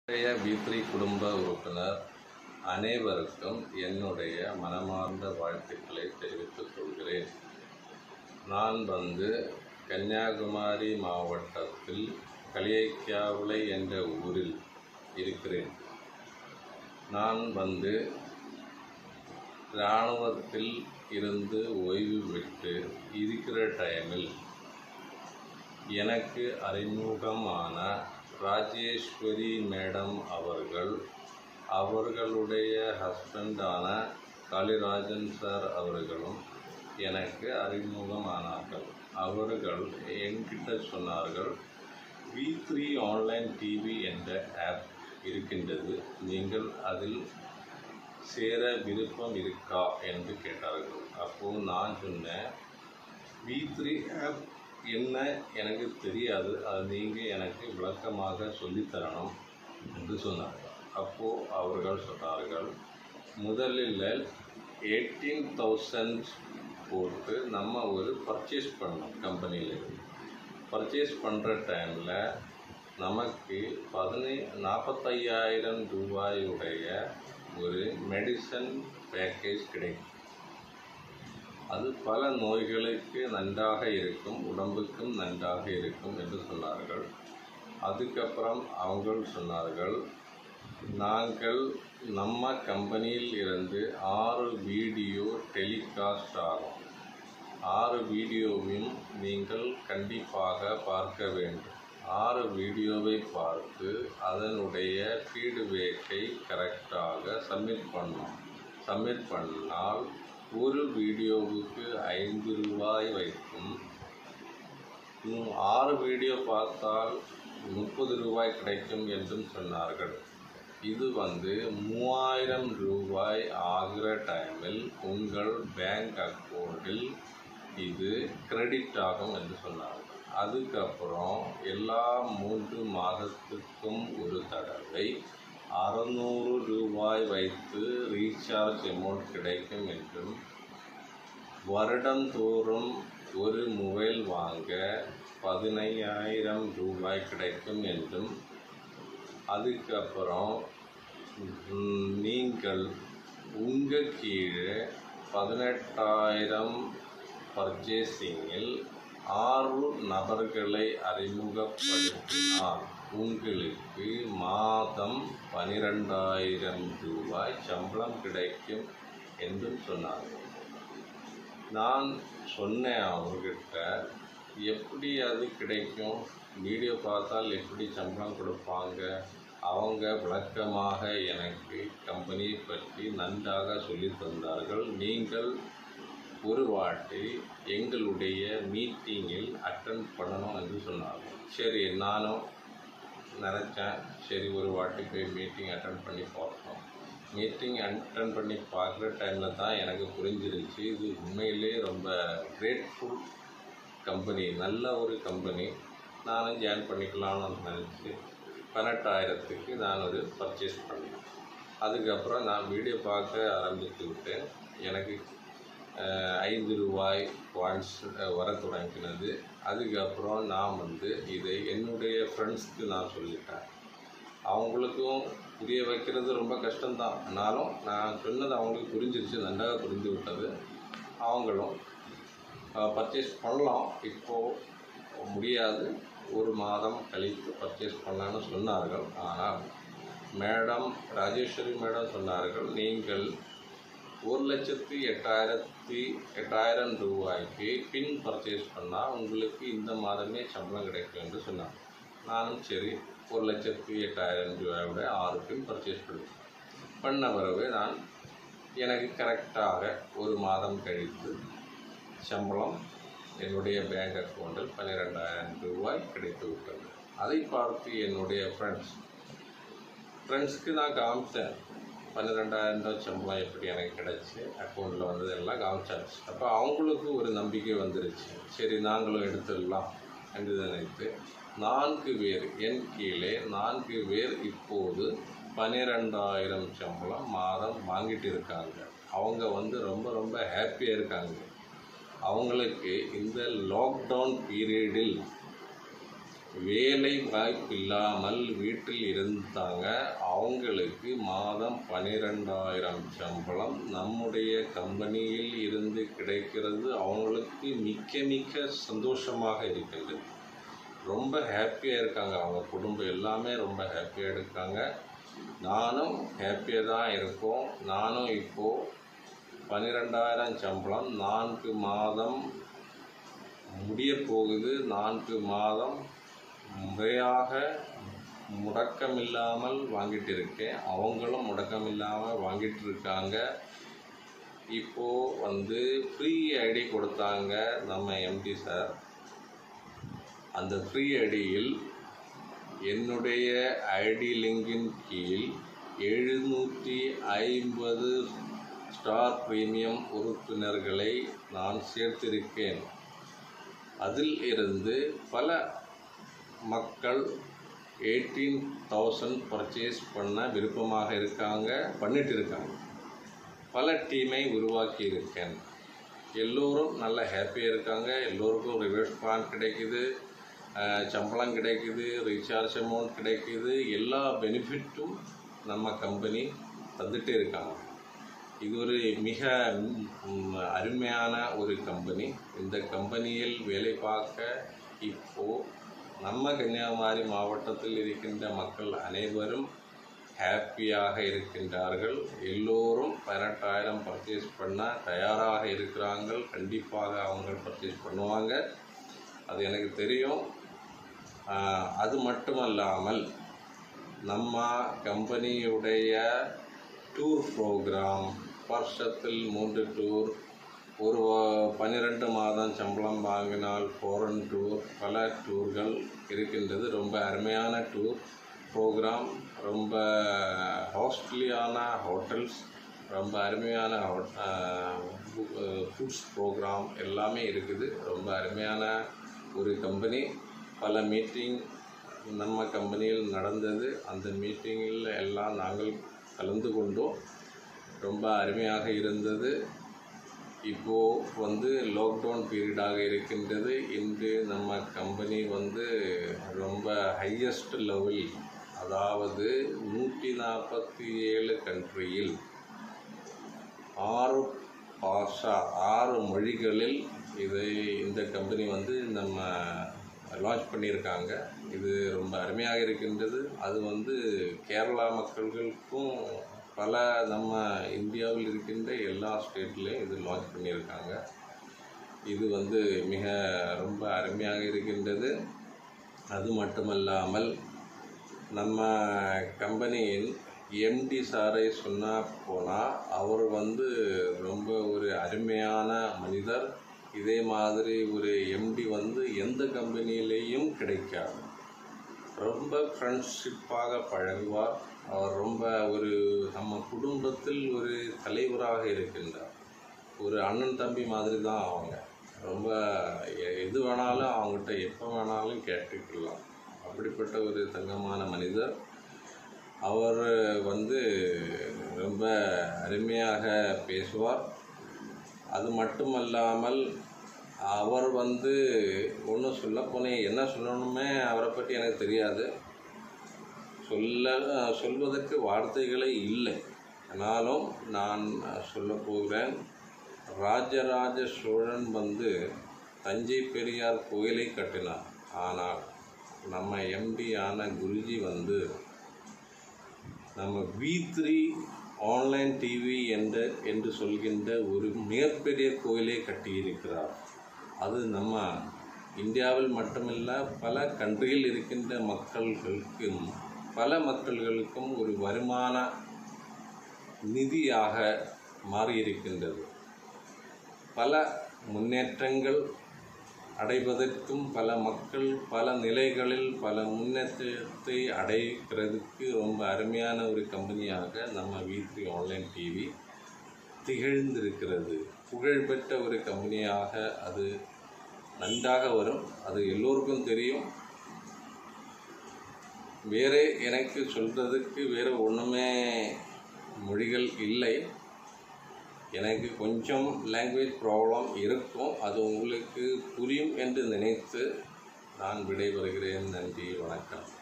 என்னுடைய வீத்ரி குடும்ப உறுப்பினர் அனைவருக்கும் என்னுடைய மனமார்ந்த வாழ்த்துக்களை தெரிவித்துக் கொள்கிறேன் நான் வந்து கன்னியாகுமரி மாவட்டத்தில் களியக்காவிளை என்ற ஊரில் இருக்கிறேன் நான் வந்து இராணுவத்தில் இருந்து ஓய்வு பெற்று இருக்கிற டைமில் எனக்கு அறிமுகமான ராஜேஸ்வரி மேடம் அவர்கள் அவர்களுடைய ஹஸ்பண்டான காளிராஜன் சார் அவர்களும் எனக்கு அறிமுகமானார்கள் அவர்கள் என்கிட்ட சொன்னார்கள் வி த்ரீ ஆன்லைன் டிவி என்ற ஆப் இருக்கின்றது நீங்கள் அதில் சேர விருப்பம் இருக்கா என்று கேட்டார்கள் அப்போது நான் சொன்னேன் வி த்ரீ ஆப் என்ன எனக்கு தெரியாது அது நீங்கள் எனக்கு விளக்கமாக சொல்லித்தரணும் என்று சொன்னார்கள் அப்போது அவர்கள் சொன்னார்கள் முதலில் எயிட்டீன் தௌசண்ட் போட்டு நம்ம ஒரு பர்ச்சேஸ் பண்ணோம் கம்பெனியிலேருந்து பர்ச்சேஸ் பண்ணுற டைமில் நமக்கு பதினை நாற்பத்தையாயிரம் ரூபாயுடைய ஒரு மெடிசன் பேக்கேஜ் கிடைக்கும் அது பல நோய்களுக்கு நன்றாக இருக்கும் உடம்புக்கும் நன்றாக இருக்கும் என்று சொன்னார்கள் அதுக்கப்புறம் அவங்க சொன்னார்கள் நாங்கள் நம்ம கம்பெனியில் இருந்து ஆறு வீடியோ டெலிகாஸ்ட் ஆகும் ஆறு வீடியோவையும் நீங்கள் கண்டிப்பாக பார்க்க வேண்டும் ஆறு வீடியோவை பார்த்து அதனுடைய ஃபீட்பேக்கை கரெக்டாக சப்மிட் பண்ணணும் சப்மிட் பண்ணால் ஒரு வீடியோவுக்கு ஐந்து ரூபாய் வைக்கும் இன்னும் ஆறு வீடியோ பார்த்தால் முப்பது ரூபாய் கிடைக்கும் என்றும் சொன்னார்கள் இது வந்து மூவாயிரம் ரூபாய் ஆகிற டைமில் உங்கள் பேங்க் அக்கௌண்ட்டில் இது கிரெடிட் ஆகும் என்று சொன்னார்கள் அதுக்கப்புறம் எல்லா மூன்று மாதத்துக்கும் ஒரு தடவை அறநூறு ரூபாய் வைத்து ரீசார்ஜ் அமௌண்ட் கிடைக்கும் என்றும் வருடந்தோறும் ஒரு மொபைல் வாங்க பதினையாயிரம் ரூபாய் கிடைக்கும் என்றும் அதுக்கப்புறம் ம், நீங்கள் உங்கள் கீழே பதினெட்டாயிரம் பர்ச்சேசிங்கில் ஆறு நபர்களை அறிமுகப்படுத்தினால் உங்களுக்கு மாதம் பனிரெண்டாயிரம் ரூபாய் சம்பளம் கிடைக்கும் என்றும் சொன்னார்கள் நான் சொன்னேன் அவர்கிட்ட எப்படி அது கிடைக்கும் வீடியோ பார்த்தால் எப்படி சம்பளம் கொடுப்பாங்க அவங்க விளக்கமாக எனக்கு கம்பெனியை பற்றி நன்றாக சொல்லித் தந்தார்கள் நீங்கள் ஒரு வாட்டி எங்களுடைய மீட்டிங்கில் அட்டன் பண்ணணும் என்று சொன்னார்கள் சரி நானும் நினச்சேன் சரி ஒரு வாட்டி போய் மீட்டிங் அட்டன் பண்ணி பார்ப்போம் மீட்டிங் அட்டன் பண்ணி பார்க்குற டைமில் தான் எனக்கு புரிஞ்சிருச்சு இது உண்மையிலே ரொம்ப கிரேட்ஃபுல் கம்பெனி நல்ல ஒரு கம்பெனி நானும் ஜாயின் பண்ணிக்கலாம்னு நினச்சி பதினெட்டாயிரத்துக்கு நான் ஒரு பர்ச்சேஸ் பண்ணேன் அதுக்கப்புறம் நான் வீடியோ பார்க்க ஆரம்பித்து விட்டேன் எனக்கு அஹ், ஐந்து ரூபாய் பாயிண்ட்ஸ் வர தொடங்கினது அதுக்கப்புறம் நான் வந்து இதை என்னுடைய ஃப்ரெண்ட்ஸ்க்கு நான் சொல்லிட்டேன் அவங்களுக்கும் புரிய வைக்கிறது ரொம்ப கஷ்டம்தான் ஆனாலும் நான் சொன்னது அவங்களுக்கு புரிஞ்சிருச்சு நன்றாக புரிந்து விட்டது அவங்களும் பர்ச்சேஸ் பண்ணலாம் இப்போது முடியாது ஒரு மாதம் கழித்து பர்ச்சேஸ் பண்ணலான்னு சொன்னார்கள் ஆனால் மேடம் ராஜேஸ்வரி மேடம் சொன்னார்கள் நீங்கள் ஒரு லட்சத்தி எட்டாயிரத்தி எட்டாயிரம் ரூபாய்க்கு பின் பர்ச்சேஸ் பண்ணால் உங்களுக்கு இந்த மாதமே சம்பளம் கிடைக்கும் என்று சொன்னாங்க நானும் சரி ஒரு லட்சத்தி எட்டாயிரம் ரூபாயோட ஆறு பின் பர்ச்சேஸ் பண்ணேன் பண்ண பிறகு நான் எனக்கு கரெக்டாக ஒரு மாதம் கழித்து சம்பளம் என்னுடைய பேங்க் அக்கௌண்ட்டில் பன்னிரெண்டாயிரம் ரூபாய் கிடைத்து விட்டது அதை பார்த்து என்னுடைய ஃப்ரெண்ட்ஸ் ஃப்ரெண்ட்ஸ்க்கு நான் காமிச்சேன் பன்னிரெண்டாயிரம் ரூபாய் சம்பளம் எப்படி எனக்கு கிடச்சி அக்கௌண்ட்டில் வந்தது எல்லாம் காமிச்சாச்சு அப்போ அவங்களுக்கு ஒரு நம்பிக்கை வந்துருச்சு சரி நாங்களும் எடுத்துடலாம் என்று நினைத்து நான்கு பேர் என் கீழே நான்கு பேர் இப்போது பன்னிரெண்டாயிரம் சம்பளம் மாதம் வாங்கிட்டு இருக்காங்க அவங்க வந்து ரொம்ப ரொம்ப ஹாப்பியாக இருக்காங்க அவங்களுக்கு இந்த லாக்டவுன் பீரியடில் வேலை வாய்ப்பு இல்லாமல் வீட்டில் இருந்தாங்க அவங்களுக்கு மாதம் பன்னிரெண்டாயிரம் சம்பளம் நம்முடைய கம்பெனியில் இருந்து கிடைக்கிறது அவங்களுக்கு மிக்க மிக்க சந்தோஷமாக இருக்கின்றது ரொம்ப ஹாப்பியாக இருக்காங்க அவங்க குடும்பம் எல்லாமே ரொம்ப ஹாப்பியாக இருக்காங்க நானும் ஹாப்பியாக தான் இருக்கோம் நானும் இப்போது பன்னிரெண்டாயிரம் சம்பளம் நான்கு மாதம் முடிய போகுது நான்கு மாதம் முறையாக முடக்கமில்லாமல் வாங்கிட்டு இருக்கேன் அவங்களும் முடக்கமில்லாமல் வாங்கிட்டு இருக்காங்க இப்போது வந்து ஃப்ரீ ஐடி கொடுத்தாங்க நம்ம எம்டி சார் அந்த ஃப்ரீ ஐடியில் என்னுடைய ஐடி லிங்கின் கீழ் எழுநூற்றி ஐம்பது ஸ்டார் பிரீமியம் உறுப்பினர்களை நான் சேர்த்திருக்கேன் அதில் இருந்து பல மக்கள் எயிட்டீன் தௌசண்ட் பர்ச்சேஸ் பண்ண விருப்பமாக இருக்காங்க பண்ணிட்டு இருக்காங்க பல டீமை உருவாக்கி இருக்கேன் எல்லோரும் நல்ல ஹாப்பியாக இருக்காங்க எல்லோருக்கும் ரிவர்ஸ் பிளான் கிடைக்குது அஹ், சம்பளம் கிடைக்குது ரீசார்ஜ் அமௌண்ட் கிடைக்குது எல்லா பெனிஃபிட்டும் நம்ம கம்பெனி தந்துட்டு இருக்காங்க இது ஒரு மிக ம், அருமையான ஒரு கம்பெனி இந்த கம்பெனியில் வேலை பார்க்க இப்போது நம்ம கன்னியாகுமரி மாவட்டத்தில் இருக்கின்ற மக்கள் அனைவரும் ஹாப்பியாக இருக்கின்றார்கள் எல்லோரும் பதினெட்டாயிரம் பர்ச்சேஸ் பண்ண தயாராக இருக்கிறாங்க கண்டிப்பாக அவங்க பர்ச்சேஸ் பண்ணுவாங்க அது எனக்கு தெரியும் ஆஹ், அது மட்டுமல்லாமல் நம்ம கம்பெனியுடைய டூர் ப்ரோக்ராம் வருஷத்தில் மூன்று டூர் ஒரு வ- பன்னிரெண்டு மாதம் சம்பளம் வாங்கினால் ஃபாரின் டூர் பல டூர்கள் இருக்கின்றது ரொம்ப அருமையான டூர் ப்ரோக்ராம் ரொம்ப ஹாஸ்ட்லியான ஹோட்டல்ஸ் ரொம்ப அருமையான ஃபுட்ஸ் ப்ரோக்ராம் எல்லாமே இருக்குது ரொம்ப அருமையான ஒரு கம்பெனி பல மீட்டிங் நம்ம கம்பெனியில் நடந்தது அந்த மீட்டிங்கில் எல்லாம் நாங்கள் கலந்து கொண்டோம் ரொம்ப அருமையாக இருந்தது இப்போது வந்து லாக்டவுன் பீரியடாக இருக்கின்றது இன்று நம்ம கம்பெனி வந்து ரொம்ப ஹையஸ்ட் லெவல் அதாவது நூற்றி நாற்பத்தி ஏழு கண்ட்ரியில் ஆறு பாஷா ஆறு மொழிகளில் இதை இந்த கம்பெனி வந்து நம்ம லான்ச் பண்ணியிருக்காங்க இது ரொம்ப அருமையாக இருக்கின்றது அது வந்து கேரளா மக்கள்களுக்கும் பல நம்ம இந்தியாவில் இருக்கின்ற எல்லா ஸ்டேட்லேயும் இது லான்ச் பண்ணியிருக்காங்க இது வந்து மிக ரொம்ப அருமையாக இருக்கின்றது அது மட்டுமல்லாமல் நம்ம கம்பெனியின் எம்டி சாரை சொன்னா போனால் அவர் வந்து ரொம்ப ஒரு அருமையான மனிதர் இதே மாதிரி ஒரு எம்டி வந்து எந்த கம்பெனியிலேயும் கிடைக்காது ரொம்ப ஃப்ரெண்ட்ஷிப்பாக பழகுவார் அவர் ரொம்ப ஒரு நம்ம குடும்பத்தில் ஒரு தலைவராக இருக்கின்றார் ஒரு அண்ணன் தம்பி மாதிரி தான் அவங்க ரொம்ப எ- எது வேணாலும் அவங்ககிட்ட எப்போ வேணாலும் கேட்டுக்கலாம் அப்படிப்பட்ட ஒரு தங்கமான மனிதர் அவர் வந்து ரொம்ப அருமையாக பேசுவார் அது மட்டுமல்லாமல் அவர் வந்து ஒன்றும் சொல்ல போனேன் என்ன சொல்லணுமே அவரை பற்றி எனக்கு தெரியாது சொல்ல சொல்வதற்கு வார்த்தைகளே இல்லை ஆனாலும் நான் சொல்ல போகிறேன் ராஜராஜ சோழன் வந்து தஞ்சை பெரியார் கோயிலை கட்டினார் ஆனால் நம்ம எம்டி ஆன குருஜி வந்து நம்ம வி த்ரீ ஆன்லைன் டிவி என்ற என்று சொல்கின்ற ஒரு மிகப்பெரிய கோயிலை கட்டியிருக்கிறார் அது நம்ம இந்தியாவில் மட்டுமல்ல பல கண்ட்ரியில் இருக்கின்ற மக்கள்களுக்கும் பல மக்கள்களுக்கும் ஒரு வருமான நிதியாக மாறியிருக்கின்றது பல முன்னேற்றங்கள் அடைவதற்கும் பல மக்கள் பல நிலைகளில் பல முன்னேற்றத்தை அடைகிறதுக்கு ரொம்ப அருமையான ஒரு கம்பெனியாக நம்ம வீத்ரி ஆன்லைன் டிவி திகழ்ந்திருக்கிறது புகழ்பெற்ற ஒரு கம்பெனியாக அது நன்றாக வரும் அது எல்லோருக்கும் தெரியும் வேறு எனக்கு சொல்கிறதுக்கு வேறு ஒன்றுமே மொழிகள் இல்லை எனக்கு கொஞ்சம் லாங்குவேஜ் ப்ராப்ளம் இருக்கும் அது உங்களுக்கு புரியும் என்று நினைத்து நான் விடைபெறுகிறேன் நன்றி வணக்கம்